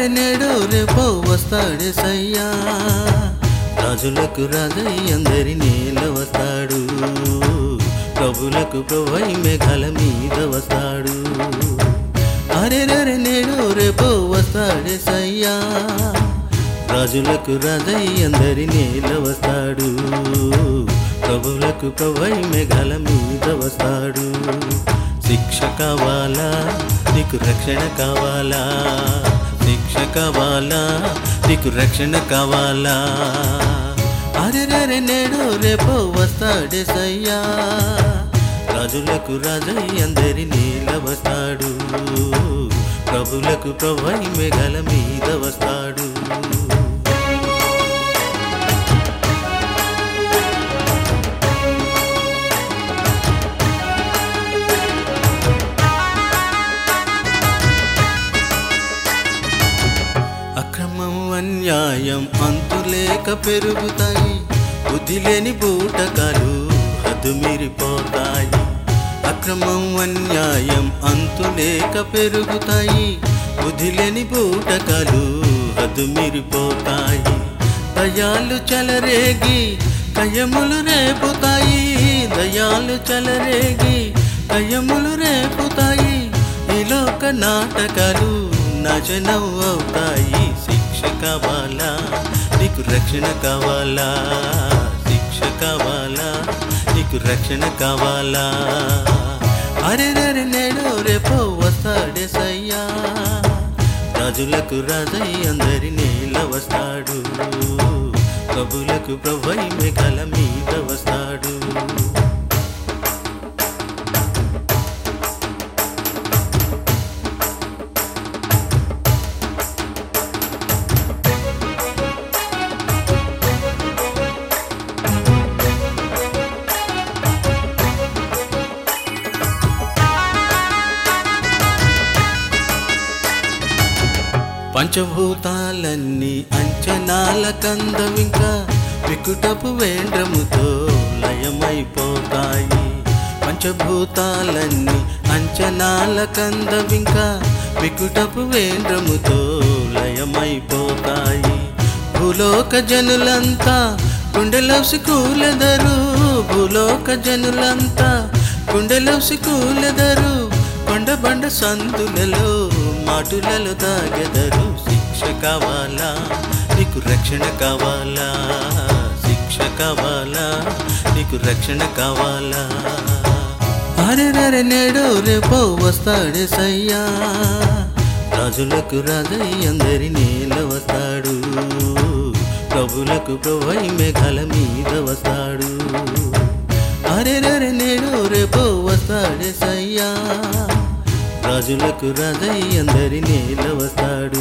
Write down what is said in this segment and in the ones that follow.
అరెరెరె నేడు రేపో వస్తాడే సయ్యా రాజులకు రాజై అందరి నేల వస్తాడు ప్రభులకు ప్రభై మేఘాల మీద వస్తాడు అరెరెరె నేడు రేపో వస్తాడే సయ్యా రాజులకు రాజై అందరి నేల వస్తాడు ప్రభులకు ప్రభై మేఘాల మీద వస్తాడు శిక్ష కావాలా నీకు రక్షణ కావాలా శిక్ష కావాలా నీకు రక్షణ కావాలా అరెరెరె నేడు రేపో వస్తాడే సయ్యా రాజులకు రాజై అందరి నీల వస్తాడు ప్రభులకు ప్రభై మేఘాల మీద వస్తాడు అక్రమం అన్యాయం అంతులేక పెరుగుతాయి బుద్ధి లేని బూటకాలు హద్దు మీరిపోతాయి అక్రమం అన్యాయం అంతులేక పెరుగుతాయి బుద్ధి లేని బూటకాలు హద్దు మీరిపోతాయి దయాలు చలరేగి కయములు రేపుతాయి దయాలు చలరేగి కయములు రేపుతాయి ఈ లోక నాటకాలు నాశనం అవుతాయి శిక్ష కావాలా నీకు రక్షణ కావాలా శిక్ష కావాలా నీకు రక్షణ కావాలా అరే అరే నేడు రేపో వస్తాడే సయ్యా రాజులకు రాజై అందరి నేల వస్తాడు ప్రభులకు ప్రభై మేఘాల మీద వస్తాడు పంచభూతాలన్నీ అంచనాల కందమింకా వికుటపు వేంద్రముతో లయమైపోతాయి పంచభూతాలన్నీ అంచనాల కందమింకా వికుటపు వేంద్రముతో లయమైపోతాయి భూలోక జనులంతా గుండెలసి కూలెదరు భూలోక జనులంతా గుండెలసి కూలెదరు కొండ బండ సందులలో మాటులలో తాగెదరు శిక్ష కావాలా నీకు రక్షణ కావాలా శిక్ష కావాలా నీకు రక్షణ కావాలా అరే అరే నేడు రేపో వస్తాడే సయ్యా రాజులకు రాజై అందరి నేల వస్తాడు ప్రభులకు ప్రభై మేఘాల మీద వస్తాడు అరే అరే నేడు రేపో వస్తాడే సయ్యా రాజులకు రాజై అందరి నేల వస్తాడు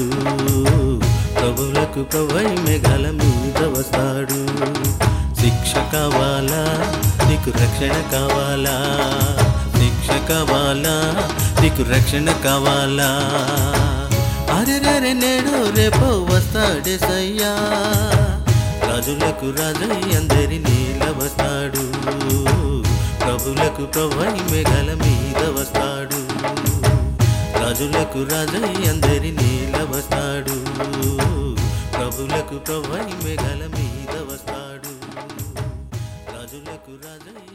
ప్రభులకు ప్రభై మేఘాల మీద వస్తాడు శిక్ష కావాలా నీకు రక్షణ కావాలా శిక్ష కావాలా నీకు రక్షణ కావాలా అరే అరే నేడు రేపో వస్తాడే సయ్యా రాజులకు రాజై అందరి నీల వస్తాడు ప్రభులకు ప్రభై మేఘాల మీద వస్తాడు రాజులకు రాజై అందరి నీల వస్తాడు ప్రభులకు ప్రభై మేఘాల మీద వస్తాడు రాజులకు రాజై